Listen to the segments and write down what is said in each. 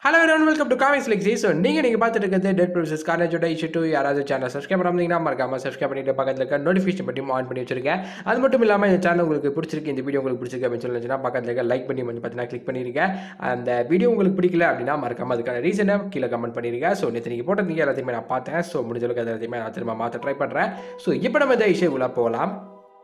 hello everyone welcome to comics like so நீங்கள் நீங்கள் பார்த்துட்டு இருக்கிறது டெட் ப்ரொசஸ் காலேஜோட இஷ்யூ டூ யாராவது சேனல் சப்ஸ்கிரைப் பண்ணாமீங்கன்னா மறக்காம சப்ஸ்கிரைப் பண்ணிட்டு பக்கத்தில் இருக்க நோட்டிஃபிகேஷன் பட்டியும் ஆன் பண்ணி வச்சிருக்கேன் அது மட்டும் இல்லாமல் இந்த சேனல் உங்களுக்கு பிடிச்சிருக்கு இந்த வீடியோ உங்களுக்கு பிடிச்சிருக்கு அப்படின்னு சொல்லிச்சுன்னா பக்கத்தில் இருக்க லைக் பண்ணி வந்து பார்த்தீங்கன்னா கிளிக் பண்ணிருக்கேன் அந்த வீடியோ உங்களுக்கு பிடிக்கல அப்படின்னா மறக்காம அதுக்கான ரீசனை கீழே கமெண்ட் பண்ணிருங்க ஸோ நேற்று நீங்கள் போட்டது எல்லாத்தையுமே நான் பார்த்தேன் ஸோ முடிஞ்ச அளவுக்கு அது எல்லாத்தையுமே நான் திரும்ப மாற்ற ட்ரை பண்ணுறேன் ஸோ இப்போ நம்ம இந்த இஷ்யூக்குள்ளே போகலாம்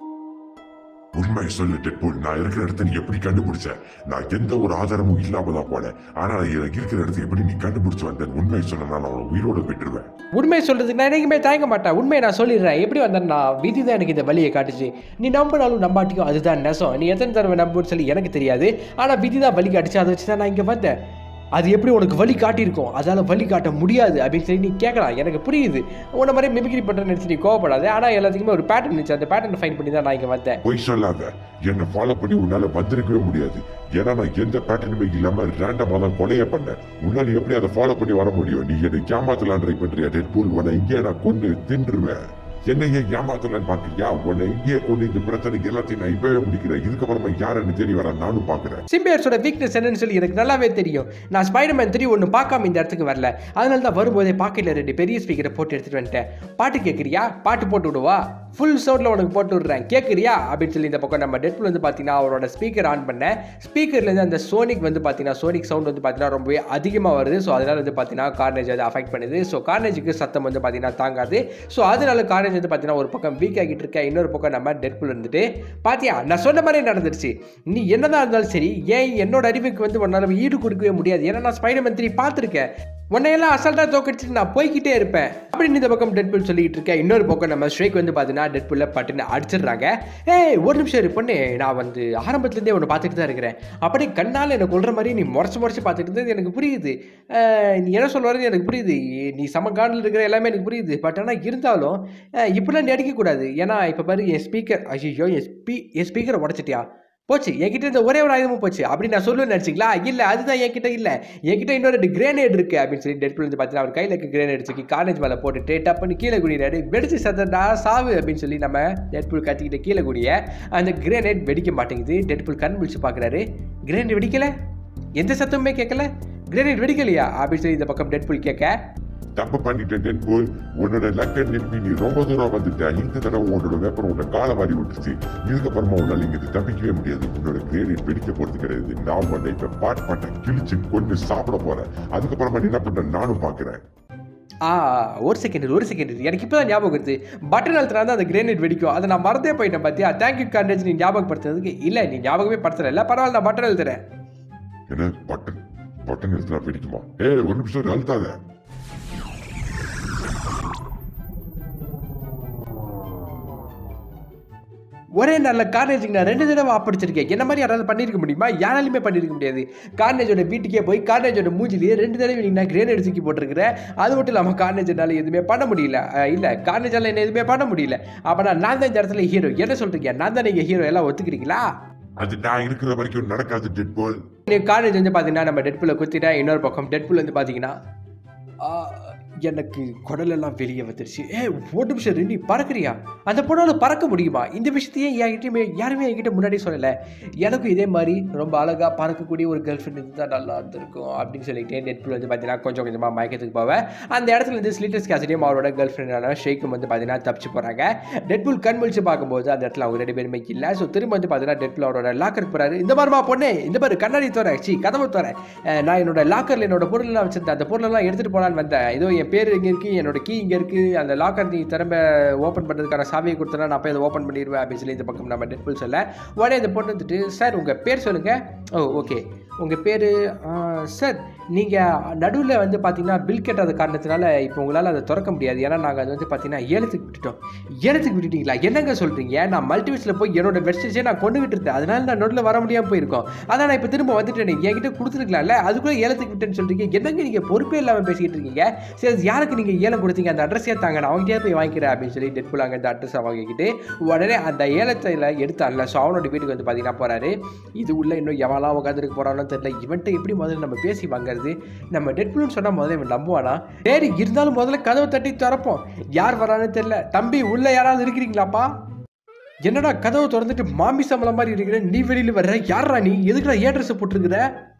உண்மை சொல்லு டெட்பூல் நான் இருக்கிற இடத்த நீ எப்படி கண்டுபிடிச்ச நான் எந்த ஒரு ஆதாரமும் இல்லாம தான் போனேன் ஆனா எனக்கு இருக்கிற இடத்த எப்படி நீ கண்டுபிடிச்சு வந்த உண்மை சொன்ன நான் அவனை உயிரோட விட்டுருவேன் உண்மை சொல்றதுக்கு நான் என்னைக்குமே தயங்க மாட்டேன் உண்மையை நான் சொல்லிடுறேன் எப்படி வந்தேன்னா விதி தான் எனக்கு இந்த வழியை காட்டுச்சு நீ நம்பினாலும் நம்பாட்டியும் அதுதான் நெசம் நீ எத்தனை தடவை நம்புன்னு சொல்லி எனக்கு தெரியாது ஆனால் விதி தான் வழி காட்டுச்சு அதை வச்சு தான் நான் இங்கே வந்தேன் அது எப்படி உனக்கு வழி காட்டியிருக்கோம் அதால் வழி காட்ட முடியாது அப்படின்னு சொல்லி நீ கேட்கலாம் எனக்கு புரியுது உன்ன மாதிரி மிமிக்ரி பண்ணுறேன்னு நினச்சி நீ கோவப்படாது ஆனால் எல்லாத்துக்குமே ஒரு பேட்டர்ன் இருந்துச்சு அந்த பேட்டர்ன் ஃபைன் பண்ணி தான் நான் இங்கே வந்தேன் பொய் சொல்லாத என்னை ஃபாலோ பண்ணி உன்னால வந்திருக்கவே முடியாது ஏன்னா நான் எந்த பேட்டர்னுமே இல்லாம ரேண்டமா தான் கொலைய பண்ணேன் உன்னால எப்படி அதை ஃபாலோ பண்ணி வர முடியும் நீ என்னை ஏமாத்தலாம் ட்ரை பண்றியா டெட்பூல் உன்னை இங்கே நான் கொண்டு தின்றுவேன் என்னையே ஏமாத்தலான்னு பாக்குறியா உன்னை இங்கே கொண்டு இந்த பிரச்சனைக்கு எல்லாத்தையும் நான் இப்பவே முடிக்கிறேன் இதுக்கப்புறமா யாருன்னு தேடி வர நானும் பாக்குறேன் சிம்பியர்ஸோட வீக்னஸ் என்னன்னு சொல்லி எனக்கு நல்லாவே தெரியும் நான் ஸ்பைடர்மேன் த்ரீ ஒன்று பார்க்காம இந்த இடத்துக்கு வரல அதனால தான் வரும்போதே பாக்கெட்டில் ரெண்டு பெரிய ஸ்பீக்கரை போட்டு எடுத்துட்டு வந்துட்டேன் பாட்டு கேட்குறியா பாட்டு போட்டு விடுவா ஃபுல் சவுண்டில் உனக்கு போட்டு விடுறேன் கேட்குறியா அப்படின்னு சொல்லி இந்த பக்கம் நம்ம டெட்புல் வந்து பார்த்தீங்கன்னா அவரோட ஸ்பீக்கர் ஆன் பண்ணேன் ஸ்பீக்கர்லேருந்து அந்த சோனிக் வந்து பார்த்தீங்கன்னா சோனிக் சவுண்ட் வந்து பார்த்தீங்கன்னா ரொம்பவே அதிகமாக வருது ஸோ அதனால வந்து பார்த்தீங்கன்னா கார்னேஜ் அதை அஃபெக்ட் பண்ணுது ஸோ கார்னேஜுக்கு சத்தம் வந்து பார்த்தீங்கன்னா தாங்காது ஸோ அதனால கார்னேஜ் வந்து பார்த்தீங்கன்னா ஒரு பக்கம் வீக் ஆகிட்டு இருக்க இன்னொரு பக்கம் நம்ம டெட்புல் இருந்துட்டு பாத்தியா நான் சொன்ன மாதிரி நடந்துருச்சு நீ என்னதான் இருந்தாலும் சரி ஏன் என்னோட அறிவுக்கு வந்து உன்னால ஈடு கொடுக்கவே முடியாது ஏன்னா நான் ஸ்பைடர் த்ரீ பார்த்துருக்கேன் உன்னையெல்லாம் அசால்ட்டாக தோக்கடிச்சிட்டு நான் போய்கிட்டே இருப்பேன் அப்படின்னு இந்த பக்கம் டெட்புல் சொல்லிட்டு இருக்கேன் இன்னொரு பக்கம் நம்ம ஸ்ட்ரைக் வந்து பார்த்தீங்கன்னா டெட்புல்ல பட்டுன்னு அடிச்சிடுறாங்க ஏய் ஒரு நிமிஷம் இரு பொண்ணு நான் வந்து ஆரம்பத்துலேருந்தே உன்னை பார்த்துட்டு தான் இருக்கிறேன் அப்படியே கண்ணால் எனக்கு கொள்ற மாதிரி நீ முறைச்சு முறைச்சு பார்த்துட்டு இருந்தது எனக்கு புரியுது அஹ், நீ என்ன சொல்ல வரது எனக்கு புரியுது நீ சம காண்டில் இருக்கிற எல்லாமே எனக்கு புரியுது பட் ஆனால் இருந்தாலும் அஹ், இப்படிலாம் நீ அடிக்கக்கூடாது ஏன்னா இப்போ பாரு என் ஸ்பீக்கர் ஐயோ என் ஸ்பீ என் ஸ்பீக்கரை உடச்சிட்டியா போச்சு என்கிட்ட இருந்த ஒரே ஒரு ஆயுதமும் போச்சு அப்படி நான் சொல்லுவேன்னு நினச்சிங்களா இல்லை அதுதான் என்கிட்ட இல்லை என்கிட்ட இன்னொரு ரெண்டு கிரேனேட் இருக்கு அப்படின்னு சொல்லி டெட்புல் வந்து பார்த்தீங்கன்னா அவர் கையில் இருக்க கிரேனேட் தூக்கி காலேஜ் மேலே போட்டுட்டு டப்புன்னு கீழே குடிறாரு வெடிச்சு சத்தடா சாவு அப்படின்னு சொல்லி நம்ம டெட்புல் கத்திக்கிட்டு கீழே குடிய அந்த கிரேனேட் வெடிக்க மாட்டேங்குது டெட்புல் கண் முழிச்சு பார்க்குறாரு கிரேனேட் வெடிக்கல எந்த சத்தமுமே கேட்கல கிரேனேட் வெடிக்கலையா அப்படின்னு சொல்லி இந்த பக்கம் டெட்புல் கேட்க தப்பு பண்ணிட்டேன் டெட்பூல் உன்னோட லக்கை நிறுத்தி நீ ரொம்ப தூரம் வந்துட்ட இந்த தடவை உன்னோட வேப்பர் உன்னை காலை வாரி விட்டுருச்சு இதுக்கப்புறமா உன்னால இங்க தப்பிக்கவே முடியாது உன்னோட கிரேடிட் வெடிக்க போறது கிடையாது நான் உன்னை இப்ப பாட் பாட்டை கிழிச்சு கொண்டு சாப்பிட போறேன் அதுக்கப்புறமா நீ என்ன பண்ற நானும் பாக்குறேன் ஆ ஒரு செகண்ட் ஒரு செகண்ட் எனக்கு இப்போ தான் ஞாபகம் வருது பட்டன் அழுத்தினா தான் அந்த கிரேனேட் வெடிக்கும் அதை நான் மறந்தே போயிட்டேன் பார்த்தியா தேங்க்யூ கார்டேஜ் நீ ஞாபகப்படுத்துறதுக்கு இல்லை நீ ஞாபகமே படுத்துற இல்லை பரவாயில்ல நான் பட்டன் எழுதுறேன் என்ன பட்டன் பட்டன் எடுத்துனா வெடிக்குமா ஏய் ஒரு நிமிஷம் அழுத்தாத ஒரே நல்ல கார்னேஜுக்கு நான் ரெண்டு தடவை ஆப்படிச்சிருக்கேன் என்ன மாதிரி யாராவது பண்ணியிருக்க முடியுமா யாராலையுமே பண்ணியிருக்க முடியாது கார்னேஜோட வீட்டுக்கே போய் கார்னேஜோட மூஞ்சிலேயே ரெண்டு தடவை நீ நான் கிரேனேட் தூக்கி போட்டிருக்கிறேன் அது மட்டும் இல்லாமல் கார்னேஜனால எதுவுமே பண்ண முடியல அஹ் இல்லை கார்னேஜால என்ன எதுவுமே பண்ண முடியல அப்போ நான் தான் இந்த இடத்துல ஹீரோ என்ன சொல்றீங்க நான் தான் நீங்கள் ஹீரோ எல்லாம் ஒத்துக்கிறீங்களா அது நான் இருக்கிற வரைக்கும் நடக்காது டெட்பூல் நீ காலேஜ் வந்து பார்த்தீங்கன்னா நம்ம டெட்புல குத்திட்டா இன்னொரு பக்கம் டெட்புல் வந்து பார்த்தீங்கன்னா ஆ, எனக்கு குடலெல்லாம் வெளியே வந்துருச்சு ஏ ஒரு நிமிஷம் இரு, நீ பறக்குறியா அந்த பொண்ணால பறக்க முடியுமா இந்த விஷயத்தையே என்கிட்டயுமே யாருமே என்கிட்ட முன்னாடி சொல்லலை எனக்கும் இதே மாதிரி ரொம்ப அழகாக பறக்கக்கூடிய ஒரு கேர்ள் ஃப்ரெண்ட் இருந்தால் நல்லா இருந்திருக்கும் அப்படின்னு சொல்லிட்டு டெட்புல் வந்து பார்த்தீங்கன்னா கொஞ்சம் கொஞ்சமாக மயக்கத்துக்கு போவேன் அந்த இடத்துல இருந்து ஸ்லிட்டர்ஸ் கேசடியும் அவரோட கேர்ள் ஃப்ரெண்டான ஷேக்கும் வந்து பார்த்தீங்கன்னா தப்பிச்சு போகிறாங்க டெட்புல் கண் முழிச்சு பார்க்கும்போது அந்த இடத்துல அவங்க ரெண்டு பேருமே இல்லை ஸோ திரும்ப வந்து பார்த்தீங்கன்னா டெட்புல் அவரோட லாக்கருக்கு போகிறாரு இந்த மாதிரிமா பொண்ணு இந்த மாதிரி கண்ணாடி தோற சி கதவு தோற நான் என்னோட லாக்கரில் என்னோட பொருளெல்லாம் வச்சிருந்தேன் அந்த பொருளெல்லாம் எடுத்துகிட்டு போகலான்னு வந்தேன் இதோ என் பேர் இங்கே இருக்குது என்னோட கீ இங்கே இருக்குது அந்த லாக்கர் நீ திரும்ப ஓப்பன் பண்ணுறதுக்கான சாவியை கொடுத்தனா நான் போய் அதை ஓப்பன் பண்ணிடுவேன் அப்படின்னு சொல்லி இந்த பக்கம் நம்ம டெட்புல் சொல்ல உடனே இந்த பொண்ணு வந்துட்டு சார் உங்கள் பேர் சொல்லுங்கள் ஓ ஓகே உங்கள் பேர் சார் நீங்கள் நடுவில் வந்து பார்த்தீங்கன்னா பில் கேட்டாத காரணத்தினால இப்போ உங்களால் அதை திறக்க முடியாது ஏன்னா நாங்கள் அது வந்து பார்த்தீங்கன்னா ஏலத்துக்கு விட்டுட்டோம் ஏலத்துக்கு விட்டுட்டீங்களா என்னங்க சொல்கிறீங்க நான் மல்டிவிஸில் போய் என்னோட வெஸ்டேஜே நான் கொண்டுகிட்டு இருந்தேன் அதனால நான் நடுவில் வர முடியாமல் போயிருக்கோம் அதான் நான் இப்போ திரும்ப வந்துட்டேன் என்கிட்ட கொடுத்துருக்கலாம்ல அதுக்குள்ளே ஏலத்துக்கு விட்டேன்னு சொல்கிறீங்க என்னங்க நீங்கள் பொறுப்பே இல்லாமல் பேசிக்கிட்டு இருக்கீங்க சரி யாருக்கு நீங்கள் ஏலம் கொடுத்தீங்க அந்த அட்ரஸே தாங்க நான் அவங்ககிட்டயே போய் வாங்கிக்கிறேன் அப்படின்னு சொல்லி டெட்புல் அங்கே அந்த அட்ரஸை வாங்கிக்கிட்டு உடனே அந்த ஏலத்தில் எடுத்தான்ல ஸோ அவனோட வீட்டுக்கு வந்து பார்த்தீங்கன்னா போகிறாரு இது உள்ள இன்னும் எவெல்லாம் உட்காந்துருக்கு போகிறானோ தெரியல இவன்ட்ட எப்படி முதல்ல நம்ம பேசி வாங்குறது நம்ம டெட்புல்னு சொன்னால் முதல்ல இவன் நம்புவானா சரி இருந்தாலும் முதல்ல கதவை தட்டி திறப்போம் யார் வரான்னு தெரியல தம்பி உள்ள யாராவது இருக்கிறீங்களாப்பா என்னடா கதவை திறந்துட்டு மாமி சம்பளம் மாதிரி இருக்கிற நீ வெளியில் வர்ற யாரா நீ எதுக்குடா ஏன் ட்ரெஸ் போட்டிருக்கிற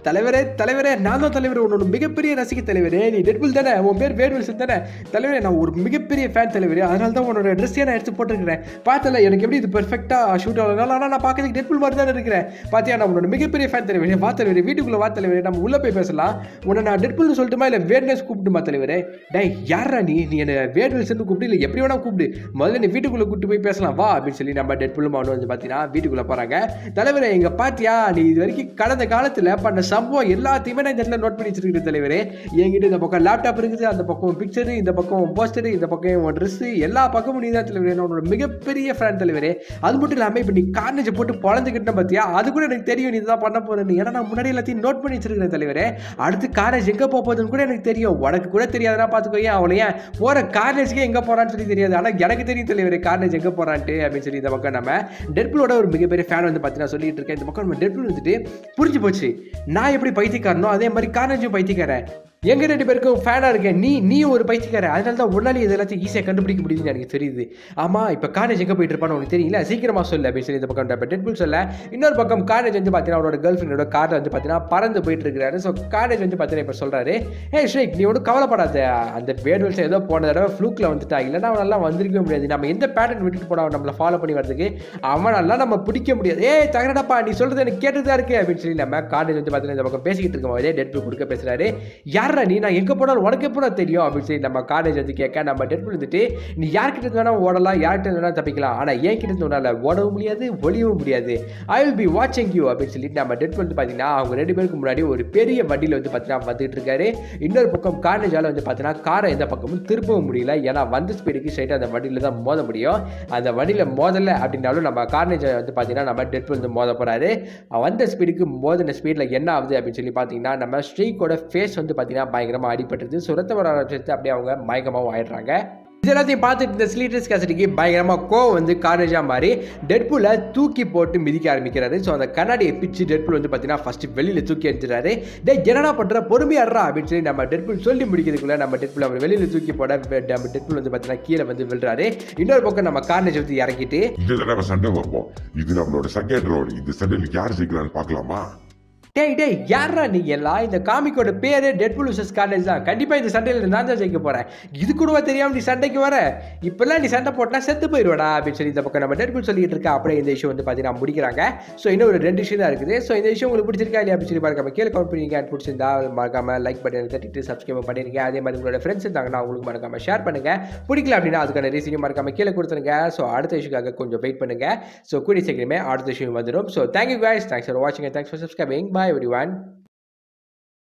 தலைவரே தலைவரே நான் தான் தலைவர் உன்னோட மிகப்பெரிய ரசிக தலைவரே நீ டெட்புல் தானே உன் பேர் வேட்வில்சன் தானே தலைவரே நான் ஒரு மிகப்பெரிய ஃபேன் தலைவரே அதனால தான் உன்னோட ட்ரெஸ்ஸே நான் எடுத்து போட்டிருக்கிறேன் பார்த்தல எனக்கு எப்படி இது பெர்ஃபெக்டாக ஷூட் ஆகலாம் ஆனால் நான் பார்க்கறதுக்கு டெட்புல் மாதிரி தானே இருக்கிறேன் பார்த்தியா நான் உன்னோட மிகப்பெரிய ஃபேன் தலைவரே வா தலைவரே வீட்டுக்குள்ளே வா தலைவரே நம்ம உள்ளே போய் பேசலாம் உன்னை நான் டெட்புல்னு சொல்லட்டுமா இல்லை வேட்னஸ் கூப்பிட்டுமா தலைவரே டேய் யாரா நீ நீ என்ன வேட்வில்சன் கூப்பிட்டு இல்லை எப்படி வேணா கூப்பிடு முதல்ல நீ வீட்டுக்குள்ளே கூப்பிட்டு போய் பேசலாம் வா அப்படின்னு சொல்லி நம்ம டெட்புல்லும் அவனு வந்து பார்த்தீங்கன்னா வீட்டுக்குள்ளே போகிறாங்க தலைவரே எங்க பாத்தியா நீ இது வரைக்கும் கடந்த காலத்துல பண்ண சம்பவம் எல்லாத்தையுமே நான் இந்த இடத்துல நோட் பண்ணி வச்சிருக்கேன் தலைவரே என்கிட்ட இந்த பக்கம் லேப்டாப் இருக்குது அந்த பக்கம் பிக்சரு இந்த பக்கம் போஸ்டரு இந்த பக்கம் உன் ட்ரெஸ் எல்லா பக்கமும் நீ தான் தலைவரே நான் உன்னோட மிகப்பெரிய ஃபேன் தலைவரே அது மட்டும் இல்லாமல் இப்போ நீ கார்னேஜ் போட்டு பொழந்துக்கிட்ட பார்த்தியா அது கூட எனக்கு தெரியும் நீ தான் பண்ண போறேன்னு ஏன்னா நான் முன்னாடி எல்லாத்தையும் நோட் பண்ணி வச்சிருக்கிறேன் தலைவரே அடுத்து காலேஜ் எங்க போக போகுதுன்னு கூட எனக்கு தெரியும் உனக்கு கூட தெரியாதுன்னா பார்த்துக்கோ ஏன் அவளை ஏன் போற காலேஜ்க்கே எங்க போறான்னு சொல்லி தெரியாது ஆனால் எனக்கு தெரியும் தலைவரே காலேஜ் எங்க போறான்ட்டு அப்படின்னு சொல்லி இந்த பக்கம் நம்ம டெட்புலோட ஒரு மிகப்பெரிய ஃபேன் வந்து பார்த்தீங்கன்னா சொல்லிட்டு இருக்கேன் இந்த பக்கம் நம்ம டெட்புல் வந்துட்டு புரிஞ்சு போச்சு நான் எப்படி பைத்தியக்காரனோ அதே மாதிரி காலேஜும் பைத்தியக்காரன் எங்க ரெண்டு பேருக்கும் ஃபேனாக இருக்கேன் நீ நீ ஒரு பைத்தியக்கார அதனால தான் உன்னாலே இது எல்லாத்தையும் ஈஸியாக கண்டுபிடிக்க முடியுதுன்னு எனக்கு தெரியுது ஆமாம் இப்போ காலேஜ் எங்கே போயிட்டு இருப்பான்னு உனக்கு தெரியல சீக்கிரமா சொல்லு அப்படின்னு சொல்லி இந்த பக்கம் இப்போ டெட்புல் சொல்ல இன்னொரு பக்கம் காலேஜ் வந்து பார்த்தீங்கன்னா அவரோட கேர்ள் ஃப்ரெண்டோட காரில் வந்து பார்த்தீங்கன்னா பறந்து போயிட்டு இருக்கிறாரு ஸோ காலேஜ் வந்து பார்த்தீங்கன்னா இப்போ சொல்கிறாரு ஏ ஷேக் நீ ஒன்றும் கவலைப்படாத அந்த வேர்டுவல்ஸ் ஏதோ போன தடவை ஃப்ளூக்கில் வந்துட்டா இல்லைன்னா அவனெல்லாம் வந்திருக்கவே முடியாது நம்ம எந்த பேட்டர்ன் விட்டுட்டு போனா அவன் நம்மளை ஃபாலோ பண்ணி வரதுக்கு அவனெல்லாம் நம்ம பிடிக்க முடியாது ஏய் தகரடப்பா நீ சொல்கிறது எனக்கு கேட்டுதான் இருக்கு அப்படின்னு சொல்லி நம்ம காலேஜ் வந்து பார்த்தீங்கன்னா இந்த பக்கம் பேசிக்கிட்டு இருக்கும் போதே டெட்புல் கொடுக்க பேசுறாரு யாரா நீ நான் எங்கே போனாலும் உனக்கு எப்போ தெரியும் அப்படின்னு சொல்லி நம்ம காலேஜ் வந்து கேட்க நம்ம டெட்புல் வந்துட்டு நீ யார்கிட்ட இருந்து வேணா ஓடலாம் யார்கிட்ட இருந்து வேணா தப்பிக்கலாம் ஆனால் என் கிட்ட இருந்து உன்னால ஓடவும் முடியாது ஒளியவும் முடியாது ஐ வில் பி வாட்சிங் யூ அப்படின்னு சொல்லிட்டு நம்ம டெட்புல் வந்து பார்த்தீங்கன்னா அவங்க ரெண்டு பேருக்கு முன்னாடி ஒரு பெரிய வண்டியில் வந்து பார்த்தீங்கன்னா வந்துட்டு இருக்காரு இன்னொரு பக்கம் கார்னேஜால வந்து பார்த்தீங்கன்னா காரை எந்த பக்கமும் திருப்பவும் முடியல ஏன்னா வந்த ஸ்பீடுக்கு ஸ்ட்ரைட்டாக அந்த வண்டியில் தான் மோத முடியும் அந்த வண்டியில் மோதலை அப்படின்னாலும் நம்ம கார்னேஜை வந்து பார்த்தீங்கன்னா நம்ம டெட்புல் வந்து மோத போறாரு வந்த ஸ்பீடுக்கு மோதின ஸ்பீடில் என்ன ஆகுது அப்படின்னு சொல்லி பார்த்தீங்கன்னா நம்ம ஸ்ட்ரீக்கோட ஃபேஸ் வந்து பார்த்தீங்கன்னா பயங்கரமாக அடிபட்டுருது சுரத்த வர ஆரம்பிச்சிட்டு அப்படியே அவங்க மயக்கமாகவும் ஆயிடுறாங்க இது எல்லாத்தையும் பார்த்துட்டு இந்த ஸ்லீட்டர்ஸ் கேசட்டிக்கு பயங்கரமாக கோவம் வந்து கார்னேஜாக மாறி டெட்புலை தூக்கி போட்டு மிதிக்க ஆரம்பிக்கிறாரு ஸோ அந்த கண்ணாடியை பிச்சு டெட்புல் வந்து பார்த்தீங்கன்னா ஃபஸ்ட்டு வெளியில் தூக்கி அடிச்சிடாரு டே என்னடா பண்ணுற பொறுமையாடுறா அப்படின்னு சொல்லி நம்ம டெட்புல் சொல்லி முடிக்கிறதுக்குள்ள நம்ம டெட்புல் அவர் வெளியில் தூக்கி போட நம்ம டெட்புல் வந்து பார்த்தீங்கன்னா கீழே வந்து விழுறாரு இன்னொரு பக்கம் நம்ம கார்னேஜ் வந்து இறக்கிட்டு இந்த தடவை சண்டை வைப்போம் இது நம்மளோட செகண்ட் ரோடு இந்த சண்டையில் யார் ஜெயிக்கிறான்னு பார்க்கலாமா டேய் டேய் யாரா நீ எல்லாம் இந்த காமிக்கோட பேரே டெட்புல் விசஸ் காலேஜ் தான் கண்டிப்பாக இந்த சண்டையில் நான் தான் ஜெயிக்க போகிறேன் இது கூடவா தெரியாம நீ சண்டைக்கு வர இப்பெல்லாம் நீ சண்டை போட்டா செத்து போயிடுவாடா அப்படின்னு சொல்லி இந்த பக்கம் நம்ம டெட்புல் சொல்லிட்டு இருக்கா அப்படியே இந்த இஷ்யூ வந்து பார்த்தீங்கன்னா முடிக்கிறாங்க ஸோ இன்னும் ஒரு ரெண்டு இஷ்யூ தான் இருக்குது ஸோ இந்த இஷ்யூ உங்களுக்கு பிடிச்சிருக்கா இல்லையா அப்படின்னு சொல்லி மறக்காம கீழே கவுண்ட் பண்ணிருங்க and பிடிச்சிருந்தா மறக்காம லைக் பண்ணி தட்டிட்டு சப்ஸ்கிரைப் பண்ணிருங்க அதே மாதிரி உங்களோட ஃப்ரெண்ட்ஸ் இருந்தாங்கன்னா உங்களுக்கு மறக்காம ஷேர் பண்ணுங்க பிடிக்கல அப்படின்னா அதுக்கான ரீசனையும் மறக்காம கீழே கொடுத்துருங்க ஸோ அடுத்த இஷ்யூக்காக கொஞ்சம் வெயிட் பண்ணுங்க ஸோ கூடிய சீக்கிரமே அடுத்த இஷ்யூ வந்துடும் so thank you guys thanks for வாட்சிங் thanks for subscribing bye every one